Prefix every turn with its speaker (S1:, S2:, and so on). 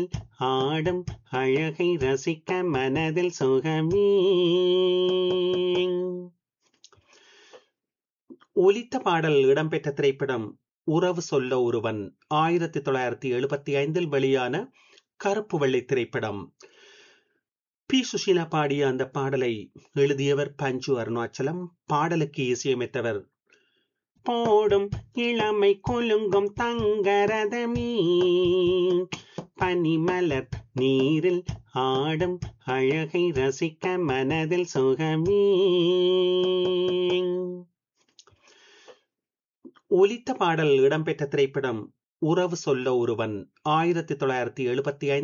S1: ஆடும் அழகை ரசிக்க மனதில் சுகமே ஒலித்த பாடல் இடம்பெற்ற திரைப்படம் உறவு சொல்ல ஒருவன் ஆயிரத்தி தொள்ளாயிரத்தி எழுபத்தி ஐந்தில் வெளியான கருப்பு வெள்ளை திரைப்படம் பி சுஷீலா பாடிய அந்த பாடலை எழுதியவர் பஞ்சு அருணாச்சலம் பாடலுக்கு இசையமைத்தவர் போடும் இளமை கொலுங்கும் தங்கரதமீ பனிமலர் நீரில் ஆடும் அழகை ரசிக்க மனதில் சுகமே ஒலித்த பாடல் இடம்பெற்ற திரைப்படம் உறவு சொல்ல ஒருவன் ஆயிரத்தி தொள்ளாயிரத்தி எழுபத்தி ஐந்து